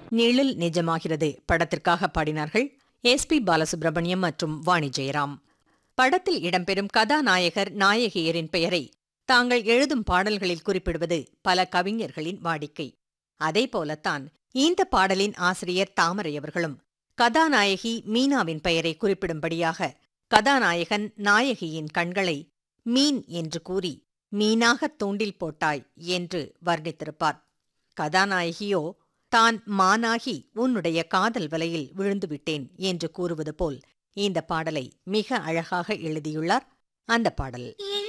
நிழல் நிஜமாகிறது படத்திற்காக பாடினார்கள் எஸ் பி பாலசுப்ரமணியம் மற்றும் வாணி ஜெயராம் படத்தில் இடம்பெறும் கதாநாயகர் நாயகியரின் பெயரை தாங்கள் எழுதும் பாடல்களில் குறிப்பிடுவது பல கவிஞர்களின் வாடிக்கை அதேபோலத்தான் இந்த பாடலின் ஆசிரியர் தாமரை அவர்களும் கதாநாயகி மீனாவின் பெயரை குறிப்பிடும்படியாக கதாநாயகன் நாயகியின் கண்களை மீன் என்று கூறி மீனாகத் தூண்டில் போட்டாய் என்று வர்ணித்திருப்பார் கதாநாயகியோ தான் மானாகி உன்னுடைய காதல் வலையில் விழுந்துவிட்டேன் என்று கூறுவது போல் இந்த பாடலை மிக அழகாக எழுதியுள்ளார் அந்த பாடல்